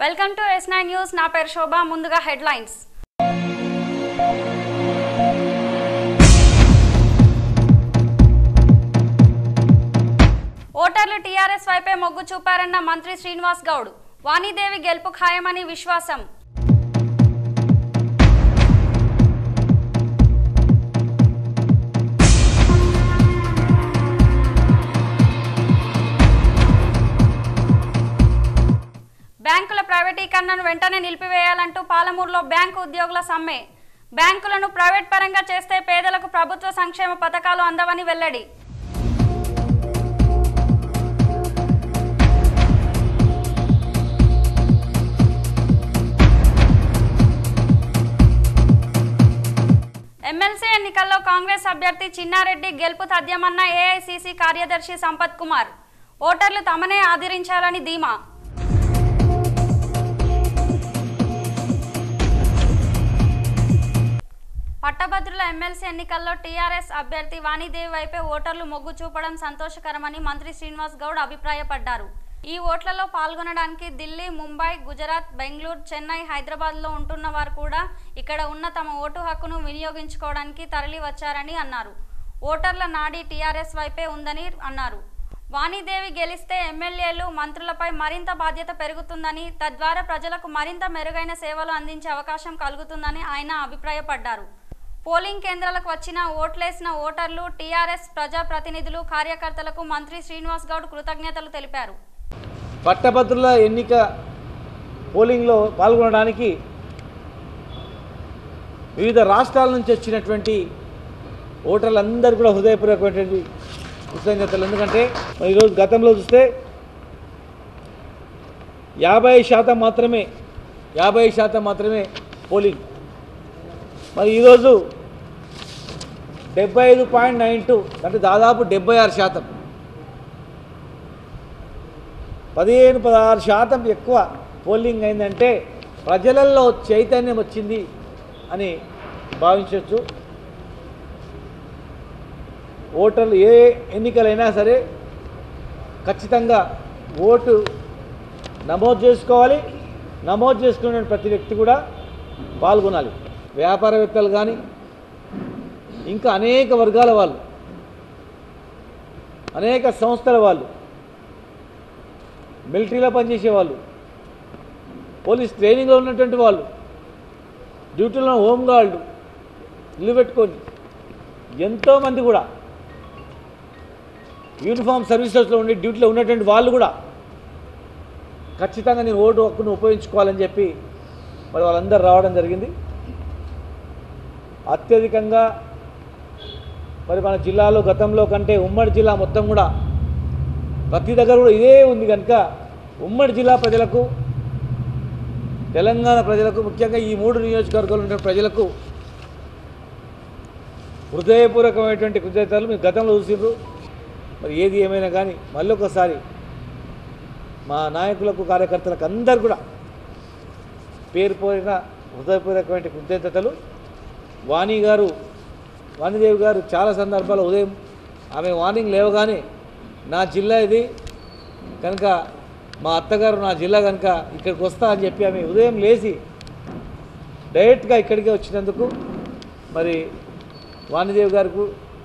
Welcome to S nine news నా పేరు శోభ ముందుగా హెడ్లైన్స్ ఓటర్లు టీఆర్ఎస్ వైపే మొగ్గు చూపారన్న మంత్రి శ్రీనివాస్ గౌడ్ వాణిదేవి గెలుపు ఖాయమని విశ్వాసం బ్యాంకుల ప్రైవేటీకరణను వెంటనే నిలిపివేయాలంటూ పాలమూరులో బ్యాంకు ఉద్యోగుల సమ్మె బ్యాంకులను ప్రైవేట్ పరంగా చేస్తే పేదలకు ప్రభుత్వ సంక్షేమ పథకాలు అందవని వెల్లడి ఎమ్మెల్సీ ఎన్నికల్లో కాంగ్రెస్ అభ్యర్థి చిన్నారెడ్డి గెలుపు తథ్యమన్న ఏఐసిసి కార్యదర్శి సంపత్ కుమార్ ఓటర్లు తమనే ఆదరించాలని ధీమా పట్టభద్రుల ఎమ్మెల్సీ ఎన్నికల్లో టీఆర్ఎస్ అభ్యర్థి వాణిదేవి వైపే ఓటర్లు మొగ్గు చూపడం సంతోషకరమని మంత్రి శ్రీనివాస్ గౌడ్ అభిప్రాయపడ్డారు ఈ ఓట్లలో పాల్గొనడానికి ఢిల్లీ ముంబై గుజరాత్ బెంగళూరు చెన్నై హైదరాబాద్లో ఉంటున్న వారు కూడా ఇక్కడ ఉన్న తమ ఓటు హక్కును వినియోగించుకోవడానికి తరలి వచ్చారని అన్నారు ఓటర్ల నాడి టీఆర్ఎస్ వైపే ఉందని అన్నారు వాణిదేవి గెలిస్తే ఎమ్మెల్యేలు మంత్రులపై మరింత బాధ్యత పెరుగుతుందని తద్వారా ప్రజలకు మరింత మెరుగైన సేవలు అందించే అవకాశం కలుగుతుందని ఆయన అభిప్రాయపడ్డారు పోలింగ్ కేంద్రాలకు వచ్చిన ఓట్లేసిన ఓటర్లు టీఆర్ఎస్ ప్రజాప్రతినిధులు కార్యకర్తలకు మంత్రి శ్రీనివాస్ గౌడ్ కృతజ్ఞతలు తెలిపారు పట్టభద్రుల ఎన్నిక పోలింగ్లో పాల్గొనడానికి వివిధ రాష్ట్రాల నుంచి వచ్చినటువంటి ఓటర్లందరూ కూడా హృదయపూర్వకమైనటువంటి కృతజ్ఞతలు ఎందుకంటే మరి ఈరోజు గతంలో చూస్తే యాభై శాతం మాత్రమే యాభై శాతం మాత్రమే పోలింగ్ మరి ఈరోజు డెబ్బై ఐదు పాయింట్ నైన్ టూ అంటే దాదాపు డెబ్బై ఆరు శాతం పదిహేను పదహారు శాతం ఎక్కువ పోలింగ్ అయిందంటే ప్రజలలో చైతన్యం వచ్చింది అని భావించవచ్చు ఓటర్లు ఏ ఎన్నికలైనా సరే ఖచ్చితంగా ఓటు నమోదు చేసుకోవాలి నమోదు చేసుకునే ప్రతి వ్యక్తి కూడా పాల్గొనాలి వ్యాపారవేత్తలు కానీ ఇంకా అనేక వర్గాల వాళ్ళు అనేక సంస్థల వాళ్ళు మిలిటరీలో పనిచేసే వాళ్ళు పోలీస్ ట్రైనింగ్లో ఉన్నటువంటి వాళ్ళు డ్యూటీలో హోంగార్డు ఇల్లు పెట్టుకొని ఎంతోమంది కూడా యూనిఫామ్ సర్వీసెస్లో ఉండి డ్యూటీలో ఉన్నటువంటి వాళ్ళు కూడా ఖచ్చితంగా నేను ఓటు హక్కును ఉపయోగించుకోవాలని చెప్పి మరి వాళ్ళందరూ రావడం జరిగింది అత్యధికంగా మరి మన జిల్లాలో గతంలో కంటే ఉమ్మడి జిల్లా మొత్తం కూడా ప్రతి దగ్గర కూడా ఇదే ఉంది కనుక ఉమ్మడి జిల్లా ప్రజలకు తెలంగాణ ప్రజలకు ముఖ్యంగా ఈ మూడు నియోజకవర్గాలు ఉన్న ప్రజలకు హృదయపూర్వకమైనటువంటి కృతజ్ఞతలు మీరు గతంలో చూసిండ్రు మరి ఏది ఏమైనా కానీ మళ్ళీ ఒకసారి మా నాయకులకు కార్యకర్తలకు అందరు కూడా పేరు పోయిన హృదయపూర్వకమైన కృతజ్ఞతలు వాణి గారు వాణిదేవి గారు చాలా సందర్భాలు ఉదయం ఆమె మార్నింగ్ లేవగానే నా జిల్లా ఇది కనుక మా అత్తగారు నా జిల్లా కనుక ఇక్కడికి వస్తా అని చెప్పి ఆమె ఉదయం లేచి డైరెక్ట్గా ఇక్కడికే వచ్చినందుకు మరి వాణిదేవి గారికి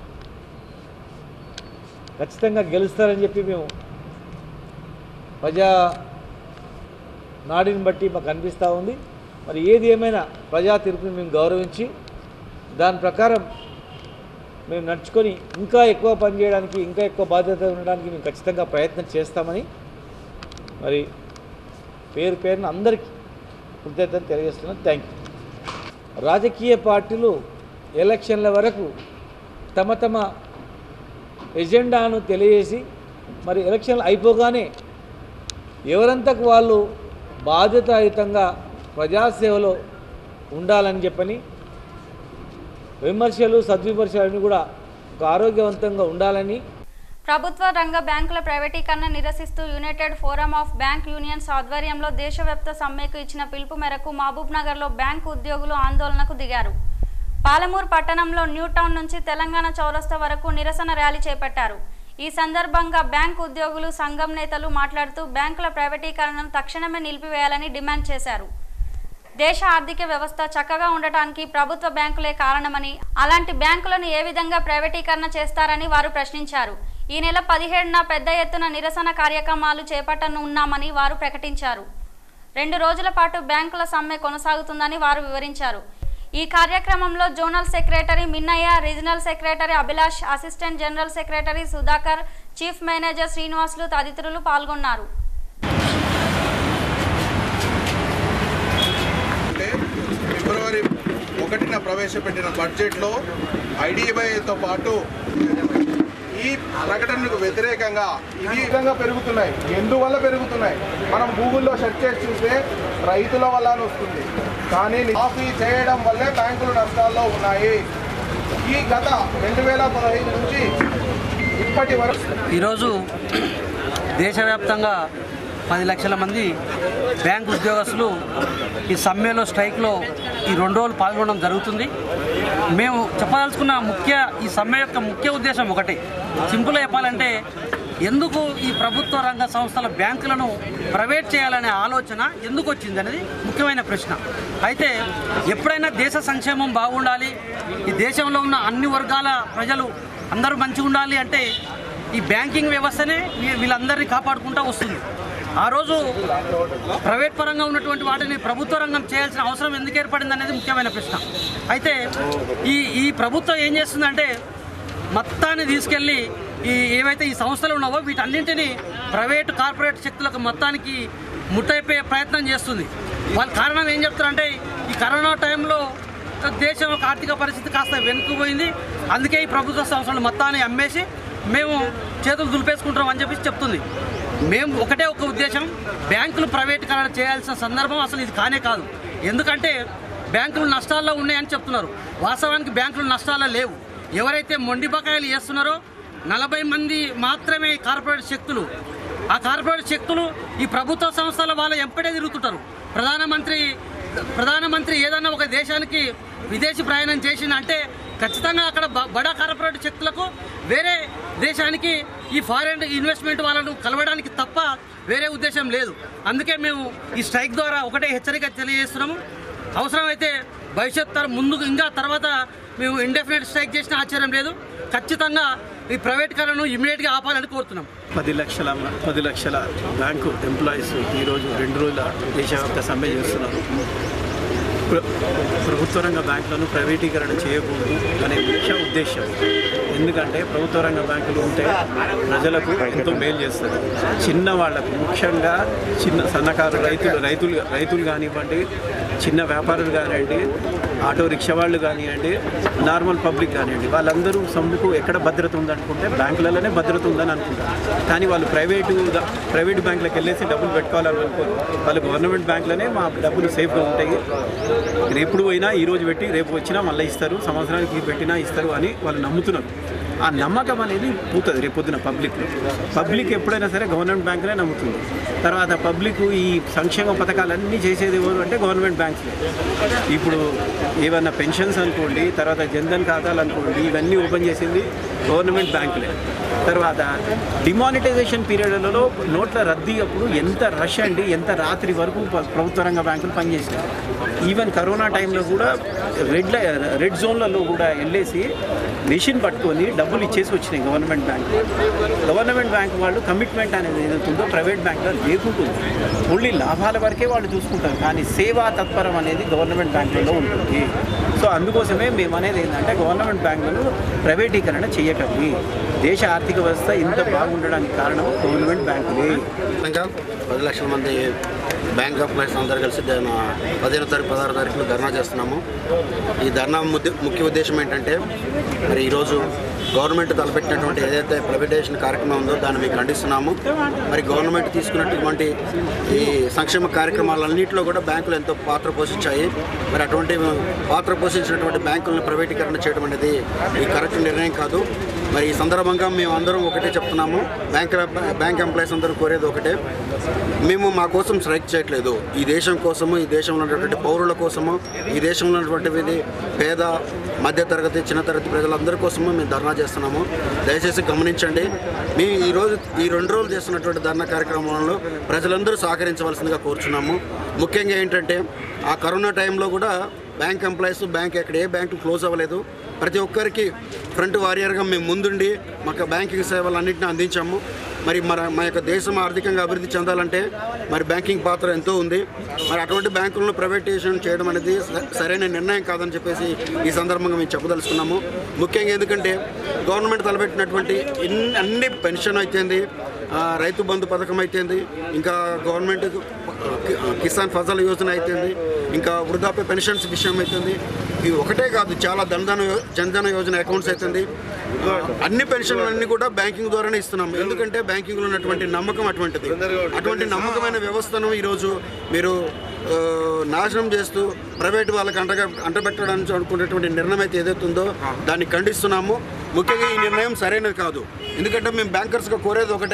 ఖచ్చితంగా గెలుస్తారని చెప్పి మేము ప్రజా నాడిని బట్టి మాకు అనిపిస్తూ ఉంది మరి ఏది ఏమైనా ప్రజా తీర్పుని మేము గౌరవించి దాని ప్రకారం మేము నడుచుకొని ఇంకా ఎక్కువ పని చేయడానికి ఇంకా ఎక్కువ బాధ్యత ఉండడానికి మేము ఖచ్చితంగా ప్రయత్నం చేస్తామని మరి పేరు పేరున అందరికీ కృతజ్ఞతలు తెలియజేస్తున్నాను థ్యాంక్ యూ రాజకీయ పార్టీలు ఎలక్షన్ల వరకు తమ తమ ఎజెండాను తెలియజేసి మరి ఎలక్షన్లు అయిపోగానే ఎవరంతకు వాళ్ళు బాధ్యతాయుతంగా ప్రజాసేవలో ఉండాలని చెప్పని విమర్శలు సద్విమర్శలు కూడా ఒక ఆరోగ్యవంతంగా ఉండాలని ప్రభుత్వ రంగ బ్యాంకుల ప్రైవేటీకరణ నిరసిస్తూ united forum of bank unions ఆధ్వర్యంలో దేశవ్యాప్త సమ్మెకు ఇచ్చిన పిలుపు మేరకు మహబూబ్ నగర్లో బ్యాంకు ఉద్యోగులు ఆందోళనకు దిగారు పాలమూరు పట్టణంలో న్యూ టౌన్ నుంచి తెలంగాణ చౌరస్తా వరకు నిరసన ర్యాలీ చేపట్టారు ఈ సందర్భంగా బ్యాంక్ ఉద్యోగులు సంఘం నేతలు మాట్లాడుతూ బ్యాంకుల ప్రైవేటీకరణను తక్షణమే నిలిపివేయాలని డిమాండ్ చేశారు దేశ ఆర్థిక వ్యవస్థ చక్కగా ఉండటానికి ప్రభుత్వ బ్యాంకులే కారణమని అలాంటి బ్యాంకులను ఏ విధంగా ప్రైవేటీకరణ చేస్తారని వారు ప్రశ్నించారు ఈ నెల పదిహేడున పెద్ద ఎత్తున నిరసన కార్యక్రమాలు చేపట్టనున్నామని వారు ప్రకటించారు రెండు రోజుల పాటు బ్యాంకుల సమ్మె కొనసాగుతుందని వారు వివరించారు ఈ కార్యక్రమంలో zonal secretary Minnayya regional secretary Abhilash assistant general secretary Sudhakar chief manager Srinivasulu తదితరులు పాల్గొన్నారు అంటే ఫిబ్రవరి ఒకటిన ప్రవేశపెట్టిన బడ్జెట్లో ఐడిబిఐతో పాటు ఈ ప్రకటనకు వ్యతిరేకంగా ఇవి విధంగా పెరుగుతున్నాయి ఎందువల్ల పెరుగుతున్నాయి మనం గూగుల్లో సెర్చ్ చేసి చూస్తే రైతుల వల్ల అని వస్తుంది కానీ మాఫీ చేయడం వల్లే బ్యాంకులు నష్టాల్లో ఉన్నాయి ఈ గత రెండు వేల పదహైదు నుంచి ఇప్పటి వరకు ఈరోజు దేశవ్యాప్తంగా పది లక్షల మంది బ్యాంక్ ఉద్యోగస్తులు ఈ సమ్మెలో స్ట్రైక్లో ఈ రెండు రోజులు పాల్గొనడం జరుగుతుంది మేము చెప్పదలుచుకున్న ముఖ్య ఈ సమ్మె యొక్క ముఖ్య ఉద్దేశం ఒకటి సింపుల్గా చెప్పాలంటే ఎందుకు ఈ ప్రభుత్వ రంగ సంస్థల బ్యాంకులను ప్రైవేట్ చేయాలనే ఆలోచన ఎందుకు వచ్చింది అనేది ముఖ్యమైన ప్రశ్న అయితే ఎప్పుడైనా దేశ సంక్షేమం బాగుండాలి ఈ దేశంలో ఉన్న అన్ని వర్గాల ప్రజలు అందరూ మంచిగా ఉండాలి అంటే ఈ బ్యాంకింగ్ వ్యవస్థనే వీ- వీళ్ళందరినీ కాపాడుకుంటూ వస్తుంది ఆ రోజు ప్రైవేట్ పరంగా ఉన్నటువంటి వాటిని ప్రభుత్వ రంగం చేయాల్సిన అవసరం ఎందుకు ఏర్పడింది అనేది ముఖ్యమైన ప్రశ్న అయితే ఈ ఈ ప్రభుత్వం ఏం చేస్తుందంటే మొత్తాన్ని తీసుకెళ్ళి ఈ ఏవైతే ఈ సంస్థలు ఉన్నావో వీటన్నింటినీ ప్రైవేటు కార్పొరేట్ శక్తులకు మొత్తానికి ముట్టయిపోయే ప్రయత్నం చేస్తుంది వాళ్ళ కారణం ఏం చెప్తారంటే ఈ కరోనా టైంలో దేశం యొక్క ఆర్థిక పరిస్థితి కాస్త వెనుకపోయింది అందుకే ఈ ప్రభుత్వ సంస్థలు మొత్తాన్ని అమ్మేసి మేము చేతులు దులిపేసుకుంటాం అని చెప్పేసి చెప్తుంది మేము ఒకటే ఒక ఉద్దేశం బ్యాంకులు ప్రైవేటీకరణ చేయాల్సిన సందర్భం అసలు ఇది కానే కాదు ఎందుకంటే బ్యాంకులు నష్టాల్లో ఉన్నాయని చెప్తున్నారు వాస్తవానికి బ్యాంకులు నష్టాల్లో లేవు ఎవరైతే మొండి బకాయిలు చేస్తున్నారో నలభై మంది మాత్రమే ఈ కార్పొరేట్ శక్తులు ఆ కార్పొరేట్ శక్తులు ఈ ప్రభుత్వ సంస్థల వాళ్ళ ఎంపడే తిరుగుతుంటారు ప్రధానమంత్రి ప్రధానమంత్రి ఏదన్నా ఒక దేశానికి విదేశీ ప్రయాణం చేసిన అంటే ఖచ్చితంగా అక్కడ బ- బడా కార్పొరేట్ శక్తులకు వేరే దేశానికి ఈ ఫారెన్ ఇన్వెస్ట్మెంట్ వాళ్ళను కలవడానికి తప్ప వేరే ఉద్దేశం లేదు అందుకే మేము ఈ స్ట్రైక్ ద్వారా ఒకటే హెచ్చరిక తెలియజేస్తున్నాము అవసరమైతే భవిష్యత్ తరం ముందు ఇంకా తర్వాత మేము ఇండెఫినెట్ స్ట్రైక్ చేసిన ఆశ్చర్యం లేదు ఖచ్చితంగా ఈ ప్రైవేటీకరణను ఇమీడియట్గా ఆపాలని కోరుతున్నాం పది లక్షల పది లక్షల బ్యాంకు ఎంప్లాయీస్ ఈరోజు రెండు రోజుల దేశవ్యాప్త సమ్మె చేస్తున్నారు ప్ర- ప్రభుత్వ రంగ బ్యాంకులను ప్రైవేటీకరణ చేయకూడదు అనే ముఖ్య ఉద్దేశం ఎందుకంటే ప్రభుత్వ రంగ బ్యాంకులు ఉంటే ప్రజలకు ఎంతో మేలు చేస్తుంది చిన్న వాళ్ళకు ముఖ్యంగా చిన్న సన్నకారు రైతులు రైతులు రైతులు కానివ్వండి చిన్న వ్యాపారులు కానివ్వండి ఆటో రిక్షా వాళ్ళు కానివ్వండి నార్మల్ పబ్లిక్ కానివ్వండి వాళ్ళందరూ సొమ్ముకు ఎక్కడ భద్రత ఉందనుకుంటే బ్యాంకులలోనే భద్రత ఉందని అనుకుంటారు కానీ వాళ్ళు ప్రైవేటు ద- ప్రైవేట్ బ్యాంకులకు వెళ్ళేసి డబ్బులు పెట్టుకోవాలని అనుకోరు వాళ్ళు గవర్నమెంట్ బ్యాంకులోనే మా డబ్బులు సేఫ్గా ఉంటాయి ఎప్పుడు పోయినా ఈ రోజు పెట్టి రేపు వచ్చినా మళ్ళీ ఇస్తారు సంవత్సరానికి పెట్టినా ఇస్తారు అని వాళ్ళు నమ్ముతున్నారు ఆ నమ్మకం అనేది పోతుంది రేపు పొద్దున పబ్లిక్లో పబ్లిక్ ఎప్పుడైనా సరే గవర్నమెంట్ బ్యాంకులే నమ్ముతుంది తర్వాత పబ్లిక్ ఈ సంక్షేమ పథకాలన్నీ చేసేది ఎవరు అంటే గవర్నమెంట్ బ్యాంక్స్లే ఇప్పుడు ఏమన్నా పెన్షన్స్ అనుకోండి తర్వాత జన్ధన్ ఖాతాలు అనుకోండి ఇవన్నీ ఓపెన్ చేసింది గవర్నమెంట్ బ్యాంకులే తర్వాత డిమానిటైజేషన్ పీరియడ్లలో నోట్ల రద్దీ అప్పుడు ఎంత రష్ అండి ఎంత రాత్రి వరకు ప- ప్రభుత్వ రంగ బ్యాంకులు పనిచేసినాయి ఈవెన్ కరోనా టైంలో కూడా రెడ్ లై- రెడ్ జోన్లలో కూడా వెళ్ళేసి మెషిన్ పట్టుకొని డబ్బులు ఇచ్చేసి వచ్చినాయి గవర్నమెంట్ బ్యాంక్ గవర్నమెంట్ బ్యాంక్ వాళ్ళు కమిట్మెంట్ అనేది ఏదైతుందో ప్రైవేట్ బ్యాంక్లో లేకుంటుంది ఓన్లీ లాభాల వరకే వాళ్ళు చూసుకుంటారు కానీ సేవా తత్పరం అనేది గవర్నమెంట్ బ్యాంకులలో ఉంటుంది సో అందుకోసమే మేము అనేది ఏంటంటే గవర్నమెంట్ బ్యాంకులను ప్రైవేటీకరణ చేయకండి దేశ ఆర్థిక వ్యవస్థ ఇంత బాగుండడానికి కారణం గవర్నమెంట్ బ్యాంకులే ఇంకా పది లక్షల మంది బ్యాంక్ ఎంప్లాయీస్ అందరూ కలిసి దాని పదిహేను తారీఖు పదహారు తారీఖున ధర్నా చేస్తున్నాము ఈ ధర్నా ముద్ద- ముఖ్య ఉద్దేశం ఏంటంటే మరి ఈరోజు గవర్నమెంట్ తలపెట్టినటువంటి ఏదైతే ప్రైవేటైజేషన్ కార్యక్రమం ఉందో దాన్ని మేము ఖండిస్తున్నాము మరి గవర్నమెంట్ తీసుకున్నటువంటి ఈ సంక్షేమ కార్యక్రమాలన్నింటిలో కూడా బ్యాంకులు ఎంతో పాత్ర పోషించాయి మరి అటువంటి పాత్ర పోషించినటువంటి బ్యాంకులను ప్రైవేటీకరణ చేయడం అనేది ఈ కరెక్ట్ నిర్ణయం కాదు మరి ఈ సందర్భంగా మేము అందరం ఒకటే చెప్తున్నాము బ్యాంక్ బ్యాంక్ ఎంప్లాయీస్ అందరూ కోరేది ఒకటే మేము మా కోసం స్ట్రైక్ చేయట్లేదు ఈ దేశం కోసము ఈ దేశంలో ఉన్నటువంటి పౌరుల కోసము ఈ దేశంలో ఉన్నటువంటి పేద మధ్యతరగతి చిన్న తరగతి ప్రజలందరి కోసము మేము ధర్నా చేస్తున్నాము దయచేసి గమనించండి మీ ఈరోజు ఈ రెండు రోజులు చేస్తున్నటువంటి ధర్నా కార్యక్రమంలో ప్రజలందరూ సహకరించవలసిందిగా కోరుచున్నాము ముఖ్యంగా ఏంటంటే ఆ కరోనా టైంలో కూడా బ్యాంక్ ఎంప్లాయీస్ బ్యాంక్ ఎక్కడ ఏ బ్యాంకు క్లోజ్ అవ్వలేదు ప్రతి ఒక్కరికి ఫ్రంట్ వారియర్గా మేము ముందుండి మాకు బ్యాంకింగ్ సేవలన్నింటినీ అందించాము మరి మన మా యొక్క దేశం ఆర్థికంగా అభివృద్ధి చెందాలంటే మరి బ్యాంకింగ్ పాత్ర ఎంతో ఉంది మరి అటువంటి బ్యాంకులను ప్రైవేటైజేషన్ చేయడం అనేది స- సరైన నిర్ణయం కాదని చెప్పేసి ఈ సందర్భంగా మేము చెప్పదలుచుకున్నాము ముఖ్యంగా ఎందుకంటే గవర్నమెంట్ తలపెట్టినటువంటి ఇన్ని అన్ని పెన్షన్ అయితేంది ఆ, రైతు బంధు పథకం అయితేంది ఇంకా గవర్నమెంట్ కి- కిసాన్ ఫసల్ యోజన అయితేంది ఇంకా వృద్ధాప్య పెన్షన్స్ విషయం అవుతుంది ఇవి ఒకటే కాదు చాలా ధనధన యో- జనధన యోజన అకౌంట్స్ అవుతుంది ఆ, అన్ని పెన్షన్లు అన్ని కూడా బ్యాంకింగ్ ద్వారానే ఇస్తున్నాం ఎందుకంటే బ్యాంకింగ్లో ఉన్నటువంటి నమ్మకం అటువంటిది అటువంటి నమ్మకమైన వ్యవస్థను ఈరోజు మీరు ఆ, నాశనం చేస్తూ ప్రైవేట్ వాళ్ళకి అంటగా అంటబెట్టడానికి అనుకునేటువంటి నిర్ణయం అయితే ఏదైతే ఉందో దాన్ని ఖండిస్తున్నాము ముఖ్యంగా ఈ నిర్ణయం సరైనది కాదు ఎందుకంటే మేము బ్యాంకర్స్గా కోరేది ఒకటే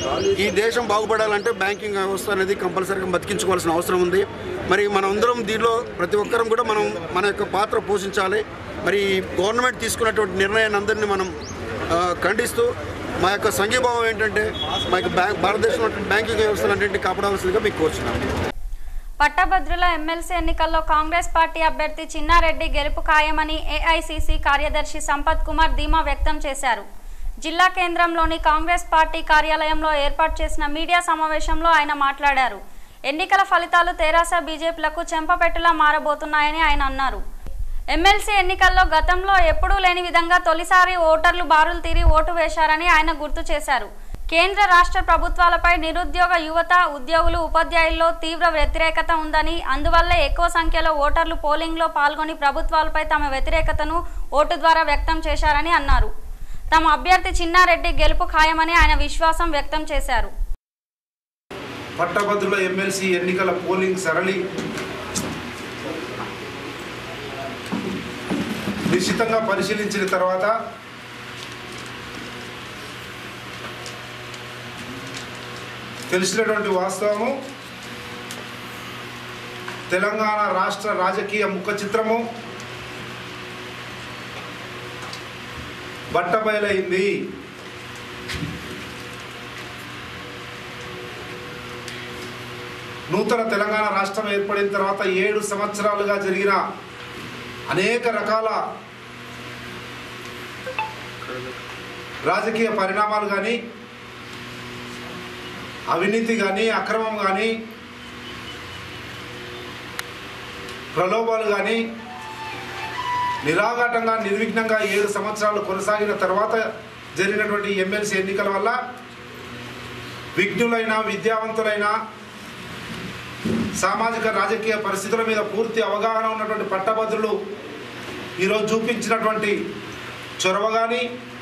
ఈ దేశం బాగుపడాలంటే బ్యాంకింగ్ వ్యవస్థ అనేది కంపల్సరీగా బతికించుకోవాల్సిన అవసరం ఉంది మరి మనం అందరం దీనిలో ప్రతి ఒక్కరం కూడా మనం మన యొక్క పాత్ర పోషించాలి మరి ఈ గవర్నమెంట్ తీసుకున్నటువంటి నిర్ణయాన్ని అందరినీ మనం ఆ, ఖండిస్తూ మా యొక్క సంఘీభావం ఏంటంటే మా యొక్క బ్యాంక్ భారతదేశంలో ఉన్నటువంటి బ్యాంకింగ్ వ్యవస్థలన్నింటినీ కాపాడాల్సిందిగా మీకు కోరుచున్నాము పట్టభద్రుల ఎమ్మెల్సీ ఎన్నికల్లో కాంగ్రెస్ పార్టీ అభ్యర్థి చిన్నారెడ్డి గెలుపు ఖాయమని ఏఐసిసి కార్యదర్శి సంపత్ కుమార్ ధీమా వ్యక్తం చేశారు జిల్లా కేంద్రంలోని కాంగ్రెస్ పార్టీ కార్యాలయంలో ఏర్పాటు చేసిన మీడియా సమావేశంలో ఆయన మాట్లాడారు ఎన్నికల ఫలితాలు తెరాస బీజేపీలకు చెంపపెట్టులా మారబోతున్నాయని ఆయన అన్నారు ఎమ్మెల్సీ ఎన్నికల్లో గతంలో ఎప్పుడూ లేని విధంగా తొలిసారి ఓటర్లు బారులు తీరి ఓటు వేశారని ఆయన గుర్తు చేశారు కేంద్ర రాష్ట్ర ప్రభుత్వాలపై నిరుద్యోగ యువత ఉద్యోగులు ఉపాధ్యాయుల్లో తీవ్ర వ్యతిరేకత ఉందని అందువల్లే ఎక్కువ సంఖ్యలో ఓటర్లు పోలింగ్లో పాల్గొని ప్రభుత్వాలపై తమ వ్యతిరేకతను ఓటు ద్వారా వ్యక్తం చేశారని అన్నారు తమ అభ్యర్థి చిన్నారెడ్డి గెలుపు ఖాయమని ఆయన విశ్వాసం వ్యక్తం చేశారు పట్టభద్రుల ఎమ్మెల్సీ ఎన్నికల పోలింగ్ సరళి నిశ్చితంగా పరిశీలించిన తర్వాత తెలిసినటువంటి వాస్తవము తెలంగాణ రాష్ట్ర రాజకీయ ముఖ చిత్రము బట్టబయలైంది నూతన తెలంగాణ రాష్ట్రం ఏర్పడిన తర్వాత ఏడు సంవత్సరాలుగా జరిగిన అనేక రకాల రాజకీయ పరిణామాలు కానీ అవినీతి కానీ అక్రమం కానీ ప్రలోభాలు కానీ నిరాఘాటంగా నిర్విఘ్నంగా ఏడు సంవత్సరాలు కొనసాగిన తర్వాత జరిగినటువంటి ఎమ్మెల్సీ ఎన్నికల వల్ల విఘ్నులైన విద్యావంతులైన సామాజిక రాజకీయ పరిస్థితుల మీద పూర్తి అవగాహన ఉన్నటువంటి పట్టభద్రులు ఈరోజు చూపించినటువంటి చొరవ కానీ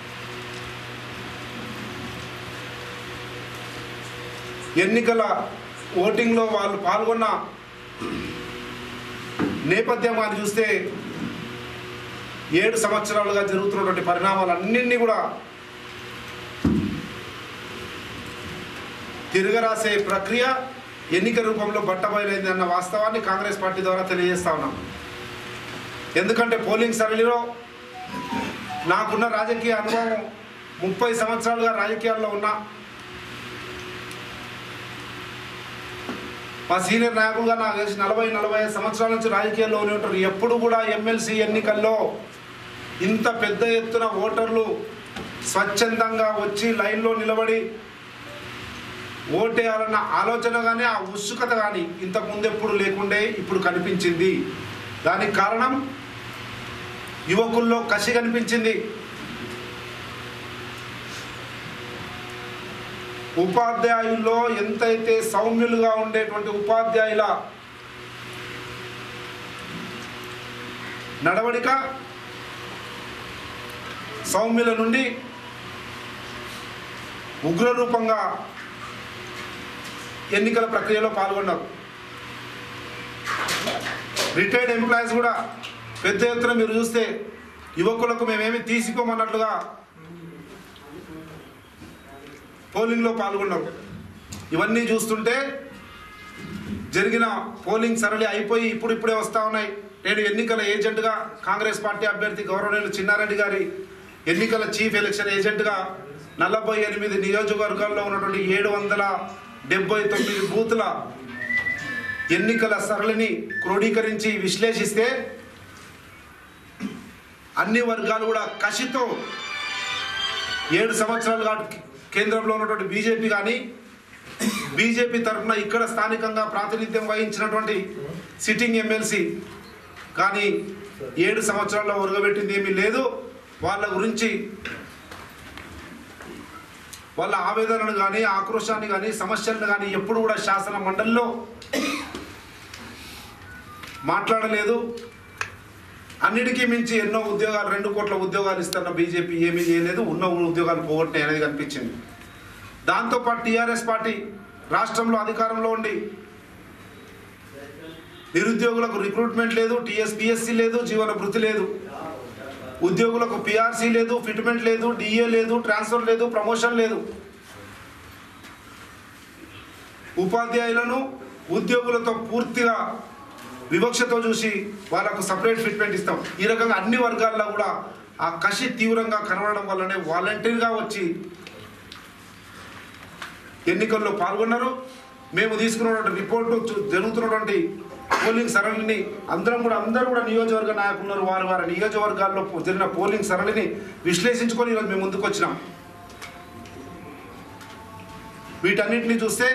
ఎన్నికల ఓటింగ్లో వాళ్ళు పాల్గొన్న నేపథ్యం కానీ చూస్తే ఏడు సంవత్సరాలుగా జరుగుతున్నటువంటి పరిణామాలన్నింటినీ కూడా తిరగరాసే ప్రక్రియ ఎన్నిక రూపంలో బట్టబయలైంది అన్న వాస్తవాన్ని కాంగ్రెస్ పార్టీ ద్వారా తెలియజేస్తా ఉన్నాం ఎందుకంటే పోలింగ్ సరళిలో నాకున్న రాజకీయ అనుభవం ముప్పై సంవత్సరాలుగా రాజకీయాల్లో ఉన్నా మా సీనియర్ నాయకులుగా నాకు తెలిసి నలభై నలభై ఐదు సంవత్సరాల నుంచి రాజకీయాల్లోనే ఉంటారు ఎప్పుడు కూడా ఎమ్మెల్సీ ఎన్నికల్లో ఇంత పెద్ద ఎత్తున ఓటర్లు స్వచ్ఛందంగా వచ్చి లైన్లో నిలబడి ఓటేయాలన్న ఆలోచన కానీ ఆ ఉత్సుకత కానీ ఇంతకు ముందు ఎప్పుడు లేకుండే ఇప్పుడు కనిపించింది దానికి కారణం యువకుల్లో కసి కనిపించింది ఉపాధ్యాయుల్లో ఎంతైతే సౌమ్యులుగా ఉండేటువంటి ఉపాధ్యాయుల నడవడిక సౌమ్యుల నుండి ఉగ్రరూపంగా ఎన్నికల ప్రక్రియలో పాల్గొన్నారు రిటైర్డ్ ఎంప్లాయీస్ కూడా పెద్ద ఎత్తున మీరు చూస్తే యువకులకు మేమేమి తీసుకోమన్నట్లుగా పోలింగ్లో పాల్గొన్నారు ఇవన్నీ చూస్తుంటే జరిగిన పోలింగ్ సరళి అయిపోయి ఇప్పుడు ఇప్పుడే వస్తూ ఉన్నాయి నేను ఎన్నికల ఏజెంట్గా కాంగ్రెస్ పార్టీ అభ్యర్థి గౌరవనీయులు చిన్నారెడ్డి గారి ఎన్నికల చీఫ్ ఎలక్షన్ ఏజెంట్గా నలభై ఎనిమిది నియోజకవర్గాల్లో ఉన్నటువంటి ఏడు వందల డెబ్బై తొమ్మిది బూతుల ఎన్నికల సరళిని క్రోడీకరించి విశ్లేషిస్తే అన్ని వర్గాలు కూడా కసితో ఏడు సంవత్సరాలు కాదు కేంద్రంలో ఉన్నటువంటి బీజేపీ కానీ బీజేపీ తరఫున ఇక్కడ స్థానికంగా ప్రాతినిధ్యం వహించినటువంటి సిట్టింగ్ ఎమ్మెల్సీ కానీ ఏడు సంవత్సరాల్లో ఒరగబెట్టింది ఏమీ లేదు వాళ్ళ గురించి వాళ్ళ ఆవేదనను కానీ ఆక్రోశాన్ని కానీ సమస్యలను కానీ ఎప్పుడు కూడా శాసన మండలిలో మాట్లాడలేదు అన్నిటికీ మించి ఎన్నో ఉద్యోగాలు రెండు కోట్ల ఉద్యోగాలు ఇస్తున్న బీజేపీ ఏమీ చేయలేదు ఉన్న ఉద్యోగాలు పోగొట్టాయి అనేది కనిపించింది దాంతోపాటు టీఆర్ఎస్ పార్టీ రాష్ట్రంలో అధికారంలో ఉండి నిరుద్యోగులకు రిక్రూట్మెంట్ లేదు టీఎస్పిఎస్సి లేదు జీవన భృతి లేదు ఉద్యోగులకు పిఆర్సీ లేదు ఫిట్మెంట్ లేదు డిఏ లేదు ట్రాన్స్ఫర్ లేదు ప్రమోషన్ లేదు ఉపాధ్యాయులను ఉద్యోగులతో పూర్తిగా వివక్షతో చూసి వాళ్ళకు సపరేట్ ఫిట్మెంట్ ఇస్తాం ఈ రకంగా అన్ని వర్గాల్లో కూడా ఆ కసి తీవ్రంగా కనబడడం వల్లనే వాలంటీర్గా వచ్చి ఎన్నికల్లో పాల్గొన్నారు మేము తీసుకున్నటువంటి రిపోర్టు చూ- జరుగుతున్నటువంటి పోలింగ్ సరళిని అందరం కూడా అందరూ కూడా నియోజకవర్గ నాయకులు ఉన్నారు వారి వారి నియోజకవర్గాల్లో పో- జరిగిన పోలింగ్ సరళిని విశ్లేషించుకొని ఈరోజు మేము ముందుకు వచ్చినాం వీటన్నిటిని చూస్తే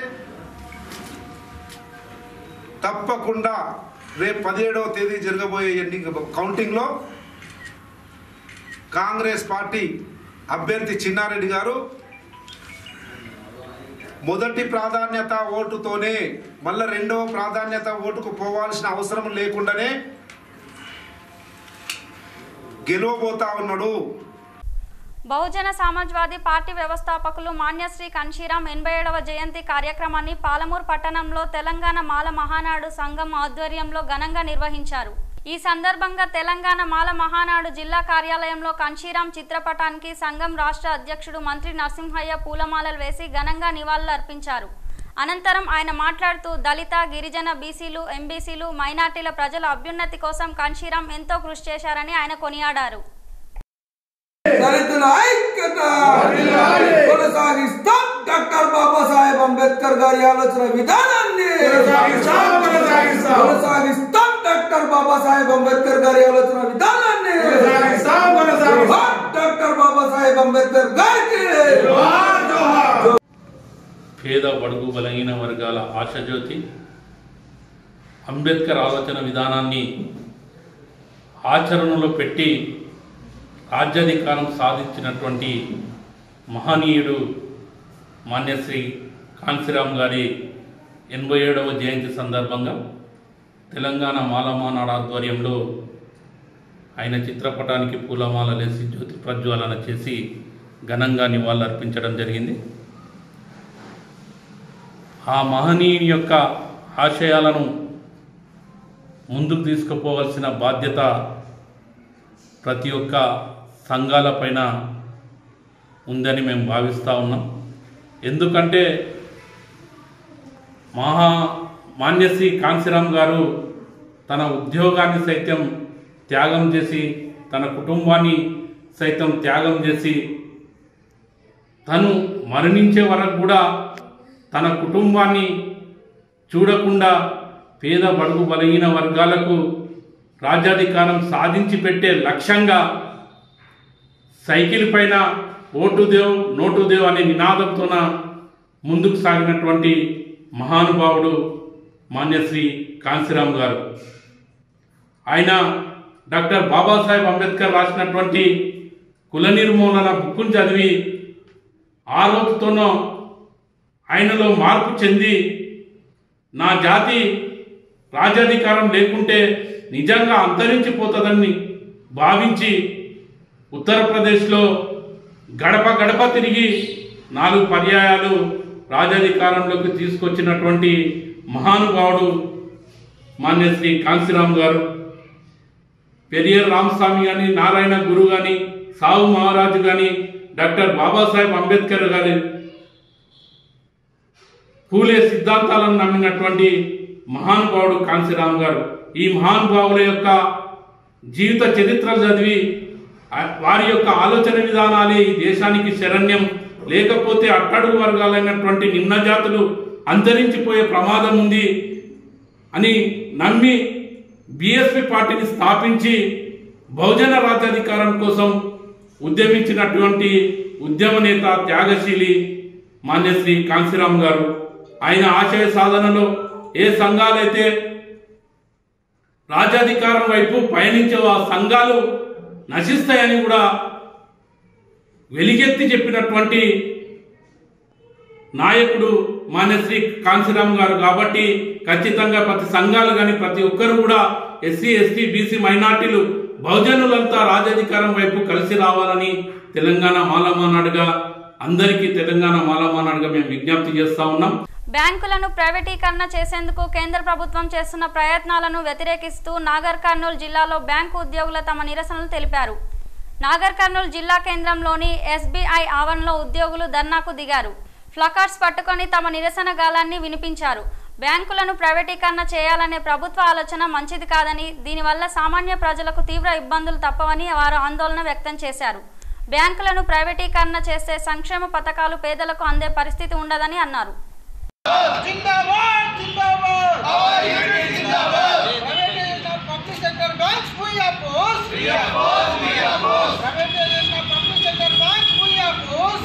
తప్పకుండా రేపు పదిహేడవ తేదీ జరగబోయే ఎన్నిక కౌంటింగ్లో కాంగ్రెస్ పార్టీ అభ్యర్థి చిన్నారెడ్డి గారు మొదటి ప్రాధాన్యత ఓటుతోనే మళ్ళా రెండవ ప్రాధాన్యత ఓటుకు పోవాల్సిన అవసరం లేకుండానే గెలవబోతా ఉన్నాడు బహుజన సమాజ్వాదీ పార్టీ వ్యవస్థాపకులు మాన్యశ్రీ కన్షీరాం ఎనభై ఏడవ జయంతి కార్యక్రమాన్ని పాలమూరు పట్టణంలో తెలంగాణ మాల మహానాడు సంఘం ఆధ్వర్యంలో ఘనంగా నిర్వహించారు ఈ సందర్భంగా తెలంగాణ మాల మహానాడు జిల్లా కార్యాలయంలో కన్షీరాం చిత్రపటానికి సంఘం రాష్ట్ర అధ్యక్షుడు మంత్రి నరసింహయ్య పూలమాలలు వేసి ఘనంగా నివాళులు అర్పించారు అనంతరం ఆయన మాట్లాడుతూ దళిత గిరిజన బీసీలు ఎంబీసీలు మైనార్టీల ప్రజల అభ్యున్నతి కోసం కన్షీరాం ఎంతో కృషి చేశారని ఆయన కొనియాడారు దళితుల ఐక్యత కొనసాగిస్తాం డాక్టర్ బాబాసాహెబ్ అంబేద్కర్ గారి ఆలోచన విధానాన్ని కొనసాగిస్తాం డాక్టర్ బాబాసాహెబ్ అంబేద్కర్ గారి ఆలోచన విధానాన్ని డాక్టర్ బాబాసాహెబ్ అంబేద్కర్ గారికి పేద బడుగు బలహీన వర్గాల ఆశజ్యోతి అంబేద్కర్ ఆలోచన విధానాన్ని ఆచరణలో పెట్టి రాజ్యాధికారం సాధించినటువంటి మహనీయుడు మాన్యశ్రీ కాంశీరామ్ గారి ఎనభై ఏడవ జయంతి సందర్భంగా తెలంగాణ మాలమానాడు ఆధ్వర్యంలో ఆయన చిత్రపటానికి పూలమాలలేసి జ్యోతి ప్రజ్వాలన చేసి ఘనంగా నివాళులర్పించడం జరిగింది ఆ మహనీయుని యొక్క ఆశయాలను ముందుకు తీసుకుపోవలసిన బాధ్యత ప్రతి ఒక్క సంఘాలపైన ఉందని మేము భావిస్తూ ఉన్నాం ఎందుకంటే మహా మాన్యశ్రీ కాంశీరామ్ గారు తన ఉద్యోగాన్ని సైతం త్యాగం చేసి తన కుటుంబాన్ని సైతం త్యాగం చేసి తను మరణించే వరకు కూడా తన కుటుంబాన్ని చూడకుండా పేద బడుగు బలహీన వర్గాలకు రాజ్యాధికారం సాధించి పెట్టే లక్ష్యంగా సైకిల్ పైన ఓటు దేవ్ నోటు దేవ్ అనే నినాదంతోన ముందుకు సాగినటువంటి మహానుభావుడు మాన్యశ్రీ కాంశీరామ్ గారు ఆయన డాక్టర్ బాబాసాహెబ్ అంబేద్కర్ రాసినటువంటి కుల నిర్మూలన బుక్కును చదివి ఆ రోజుతోనో ఆయనలో మార్పు చెంది నా జాతి రాజ్యాధికారం లేకుంటే నిజంగా అంతరించిపోతుందని భావించి ఉత్తరప్రదేశ్లో గడప గడప తిరిగి నాలుగు పర్యాయాలు రాజ్యాధికారంలోకి తీసుకొచ్చినటువంటి మహానుభావుడు మాన్యశ్రీ కాంశీరామ్ గారు పెరియర్ రామస్వామి కానీ నారాయణ గురు కానీ సావు మహారాజు కానీ డాక్టర్ బాబాసాహెబ్ అంబేద్కర్ గారి పూలే సిద్ధాంతాలను నమ్మినటువంటి మహానుభావుడు కాంశీరామ్ గారు ఈ మహానుభావుల యొక్క జీవిత చరిత్రలు చదివి ఆ- వారి యొక్క ఆలోచన విధానాలే ఈ దేశానికి శరణ్యం లేకపోతే అట్టడుగు వర్గాలైనటువంటి నిమ్న జాతులు అంతరించిపోయే ప్రమాదం ఉంది అని నమ్మి బీఎస్పీ పార్టీని స్థాపించి బహుజన రాజ్యాధికారం కోసం ఉద్యమించినటువంటి ఉద్యమ నేత త్యాగశీలి మాన్యశ్రీ కాంశీరామ్ గారు ఆయన ఆశయ సాధనలో ఏ సంఘాలైతే రాజ్యాధికారం వైపు పయనించే ఆ సంఘాలు నశిస్తాయని కూడా వెలిగెత్తి చెప్పినటువంటి నాయకుడు మాన్యశ్రీ కాంశీరామ్ గారు కాబట్టి ఖచ్చితంగా ప్రతి సంఘాలు కానీ ప్రతి ఒక్కరు కూడా ఎస్సీ ఎస్టీ బీసీ మైనార్టీలు బహుజనులంతా రాజ్యాధికారం వైపు కలిసి రావాలని తెలంగాణ మాలమానాడుగా అందరికీ తెలంగాణ మాలమానాడుగా మేము విజ్ఞప్తి చేస్తా ఉన్నాం బ్యాంకులను ప్రైవేటీకరణ చేసేందుకు కేంద్ర ప్రభుత్వం చేస్తున్న ప్రయత్నాలను వ్యతిరేకిస్తూ నాగర్ కర్నూలు జిల్లాలో బ్యాంకు ఉద్యోగులు తమ నిరసనలు తెలిపారు నాగర్ కర్నూలు జిల్లా కేంద్రంలోని ఎస్బీఐ ఆవరణలో ఉద్యోగులు ధర్నాకు దిగారు ఫ్లకార్డ్స్ పట్టుకొని తమ నిరసన గాలాన్ని వినిపించారు బ్యాంకులను ప్రైవేటీకరణ చేయాలనే ప్రభుత్వ ఆలోచన మంచిది కాదని దీనివల్ల సామాన్య ప్రజలకు తీవ్ర ఇబ్బందులు తప్పవని వారు ఆందోళన వ్యక్తం చేశారు బ్యాంకులను ప్రైవేటీకరణ చేస్తే సంక్షేమ పథకాలు పేదలకు అందే పరిస్థితి ఉండదని అన్నారు Public sector banks, we oppose. We oppose. We oppose. Privatization of public sector banks, we oppose.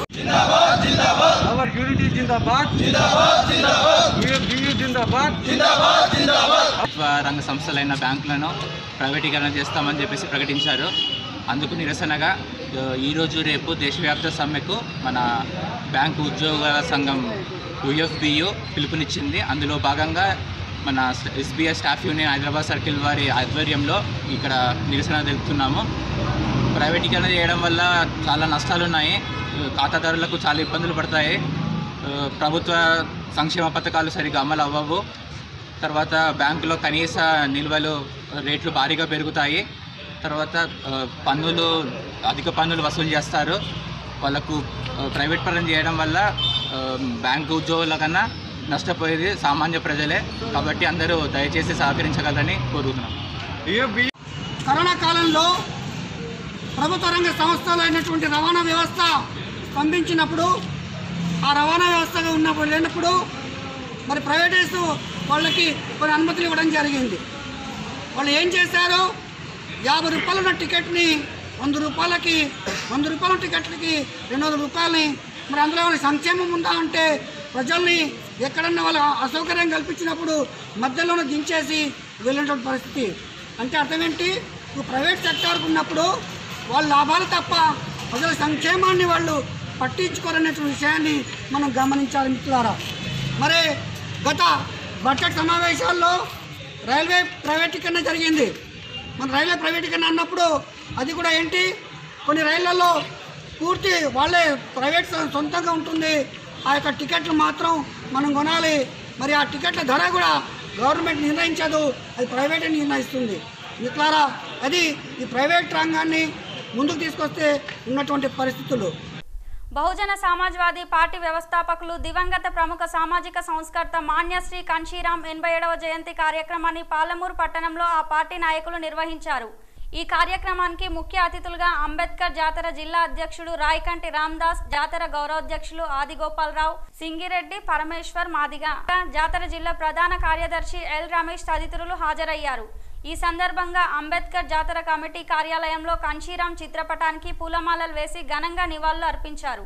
Our unity Jindabad. Jindabad. Jindabad. BU Jindabad. Jindabad. Jindabad. ప్రభుత్వ రంగ సంస్థలైన బ్యాంకులను ప్రైవేటీకరణ చేస్తామని చెప్పేసి ప్రకటించారు అందుకు నిరసనగా ఆ, ఈరోజు రేపు దేశవ్యాప్త సమ్మెకు మన బ్యాంకు ఉద్యోగాల సంఘం యుఎఫ్బియు పిలుపునిచ్చింది అందులో భాగంగా మన SBI staff union Hyderabad circle వారి ఆధ్వర్యంలో ఇక్కడ నిరసన తెలుపుతున్నాము ప్రైవేటీకరణ చేయడం వల్ల చాలా నష్టాలు ఉన్నాయి ఆ, ఖాతాదారులకు చాలా ఇబ్బందులు పడతాయి ఆ, ప్రభుత్వ సంక్షేమ పథకాలు సరిగా అమలు అవ్వవు తర్వాత బ్యాంకులో కనీస నిల్వలు రేట్లు భారీగా పెరుగుతాయి తర్వాత ఆ, పన్నులు అధిక పన్నులు వసూలు చేస్తారు వాళ్ళకు ఆ, ప్రైవేట్ పరం చేయడం వల్ల ఆ, బ్యాంకు ఉద్యోగుల కన్నా నష్టపోయేది సామాన్య ప్రజలే కాబట్టి అందరూ దయచేసి సహకరించగలరని కోరుతున్నాం కరోనా కాలంలో ప్రభుత్వ రంగ సంస్థలు అయినటువంటి రవాణా వ్యవస్థ స్పందించినప్పుడు ఆ రవాణా వ్యవస్థగా ఉన్నప్పుడు లేనప్పుడు మరి ప్రైవేటైజ్ వాళ్ళకి కొన్ని అనుమతులు ఇవ్వడం జరిగింది వాళ్ళు ఏం చేశారు యాభై రూపాయల ఉన్న టికెట్ని వంద రూపాయలకి వంద రూపాయల టికెట్లకి రెండు వందల రూపాయలని మరి అందులో ఏమైనా సంక్షేమం ఉందా అంటే ప్రజల్ని ఎక్కడన్నా వాళ్ళ అసౌకర్యం కల్పించినప్పుడు మధ్యలోనే దించేసి వెళ్ళినటువంటి పరిస్థితి అంటే అర్థం ఏంటి ఇప్పుడు ప్రైవేట్ సెక్టార్కి ఉన్నప్పుడు వాళ్ళ లాభాలు తప్ప ప్రజల సంక్షేమాన్ని వాళ్ళు పట్టించుకోరనేటువంటి విషయాన్ని మనం గమనించాలి మిత్రులారా మరి గత బడ్జెట్ సమావేశాల్లో రైల్వే ప్రైవేటీకరణ జరిగింది మన రైల్వే ప్రైవేటీకరణ అన్నప్పుడు అది కూడా ఏంటి కొన్ని రైళ్లలో పూర్తి వాళ్ళే ప్రైవేట్ సొ- సొంతంగా ఉంటుంది ఆ యొక్క టికెట్లు మాత్రం మనం కొనాలి మరి ఆ టికెట్ల ధర కూడా గవర్నమెంట్ నిర్ణయించదు అది ప్రైవేటే నిర్ణయిస్తుంది మిత్రులారా అది ఈ ప్రైవేట్ రంగాన్ని ముందుకు తీసుకొస్తే ఉన్నటువంటి పరిస్థితులు బహుజన సమాజ్వాదీ పార్టీ వ్యవస్థాపకులు దివంగత ప్రముఖ సామాజిక సంస్కర్త మాన్యశ్రీ కన్షీరామ్ ఎనభై ఏడవ జయంతి కార్యక్రమాన్ని పాలమూరు పట్టణంలో ఆ పార్టీ నాయకులు నిర్వహించారు ఈ కార్యక్రమానికి ముఖ్య అతిథులుగా అంబేద్కర్ జాతర జిల్లా అధ్యక్షుడు రాయకంటి రామ్దాస్ జాతర గౌరవాధ్యక్షులు ఆదిగోపాలరావు సింగిరెడ్డి పరమేశ్వర్ మాదిగ జాతర జిల్లా ప్రధాన కార్యదర్శి ఎల్ రమేష్ తదితరులు హాజరయ్యారు ఈ సందర్భంగా అంబేద్కర్ జాతర కమిటీ కార్యాలయంలో కన్షీరాం చిత్రపటానికి పూలమాలలు వేసి ఘనంగా నివాళులు అర్పించారు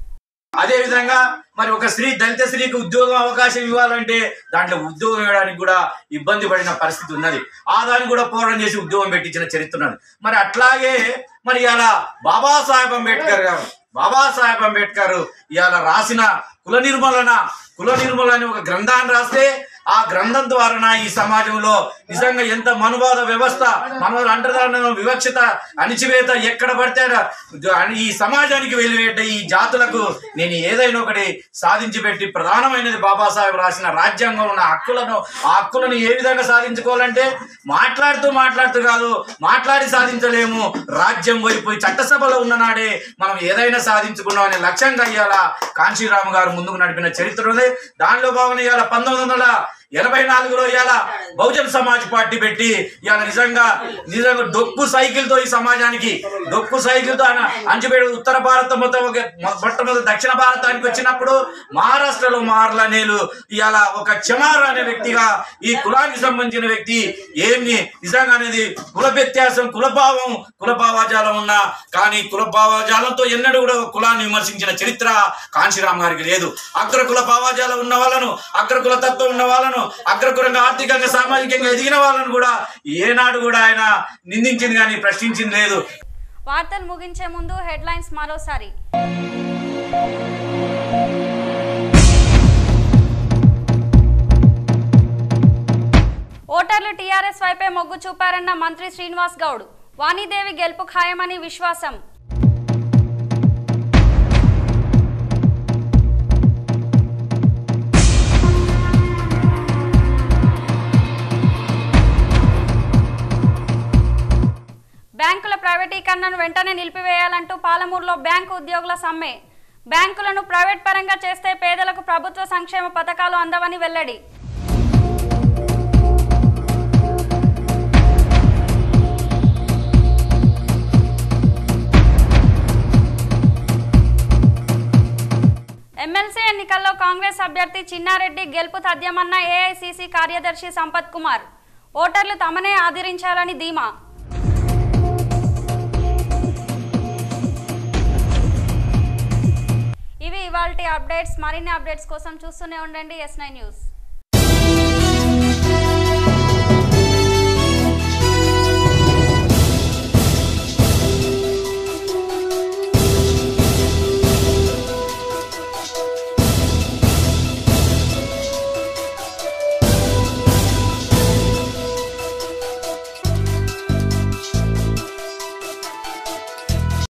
అదే విధంగా మరి ఒక స్త్రీ దళిత స్త్రీకి ఉద్యోగం అవకాశం ఇవ్వాలంటే దాంట్లో ఉద్యోగం ఇవ్వడానికి కూడా ఇబ్బంది పడిన పరిస్థితి ఉన్నది ఆ దాన్ని కూడా పోరాటం చేసి ఉద్యోగం పెట్టించిన చరిత్ర ఉన్నది మరి అట్లాగే మరి ఇవాళ బాబాసాహెబ్ అంబేద్కర్ గారు బాబాసాహెబ్ అంబేద్కర్ ఇవాళ రాసిన కుల నిర్మూలన కుల నిర్మూలన అని ఒక గ్రంథాన్ని రాస్తే ఆ గ్రంథం ద్వారా ఈ సమాజంలో నిజంగా ఎంత మనువాద వ్యవస్థ మనవాళ్ళ అంటరాను వివక్షత అణిచివేత ఎక్కడ పడితే ఆడ ఈ సమాజానికి వెలివేట ఈ జాతులకు నేను ఏదైనా ఒకటి సాధించి పెట్టి ప్రధానమైనది బాబాసాహెబ్ రాసిన రాజ్యాంగంలో ఉన్న హక్కులను ఆ హక్కులను ఏ విధంగా సాధించుకోవాలంటే మాట్లాడుతూ మాట్లాడుతూ కాదు మాట్లాడి సాధించలేము రాజ్యం వైపు చట్టసభలో ఉన్ననాడే మనం ఏదైనా సాధించుకున్నాం అనే లక్ష్యంగా ఇవాళ కాంశీరామ్ గారు ముందుకు నడిపిన చరిత్ర ఉంది దానిలో భాగంగా ఇవాళ పంతొమ్మిది వందల ఎనభై నాలుగులో ఇవాళ బహుజన్ సమాజ్ పార్టీ పెట్టి ఇవాళ నిజంగా నిజంగా డొక్కు సైకిల్ తో ఈ సమాజానికి డొక్కు సైకిల్ తో ఆయన అంచుపేట ఉత్తర భారతం మొత్తం ఒక మొట్టమొదటి దక్షిణ భారతానికి వచ్చినప్పుడు మహారాష్ట్రలో మారలనేలు ఇవాళ ఒక చమార్ అనే వ్యక్తిగా ఈ కులానికి సంబంధించిన వ్యక్తి ఏమి నిజంగా అనేది కుల వ్యత్యాసం కులభావం కుల భావాజాలం ఉన్నా కానీ కుల భావాజాలంతో ఎన్నడూ కూడా ఒక కులాన్ని విమర్శించిన చరిత్ర కాంశీరామ్ గారికి లేదు అగ్రకుల భావాజాలం ఉన్న వాళ్ళను అగ్రకుల తత్వం ఉన్న వాళ్ళను అగ్రకులంగా ఆర్థికంగా సామాజికంగా ఎదిగిన వాళ్ళను కూడా ఏనాడు కూడా ఆయన నిందించింది కానీ ప్రశ్నించింది లేదు వార్తలు ముగించే ముందు హెడ్లైన్స్ మరోసారి ఓటర్లు టీఆర్ఎస్ వైపే మొగ్గు చూపారన్న మంత్రి శ్రీనివాస్ గౌడ్ వాణిదేవి గెలుపు ఖాయమని విశ్వాసం బ్యాంకుల ప్రైవేటీకరణను వెంటనే నిలిపివేయాలంటూ పాలమూరులో బ్యాంకు ఉద్యోగుల సమ్మె బ్యాంకులను ప్రైవేట్ పరంగా చేస్తే పేదలకు ప్రభుత్వ సంక్షేమ పథకాలు అందవని వెల్లడి ఎమ్మెల్సీ ఎన్నికల్లో కాంగ్రెస్ అభ్యర్థి చిన్నారెడ్డి గెలుపు తథ్యమన్న ఏఐసిసి కార్యదర్శి సంపత్ కుమార్ ఓటర్లు తమనే ఆదరించాలని ధీమా ఇవి ఇవాల్టి అప్డేట్స్ మరిన్ని అప్డేట్స్ కోసం చూస్తూనే ఉండండి ఎస్ నైన్ న్యూస్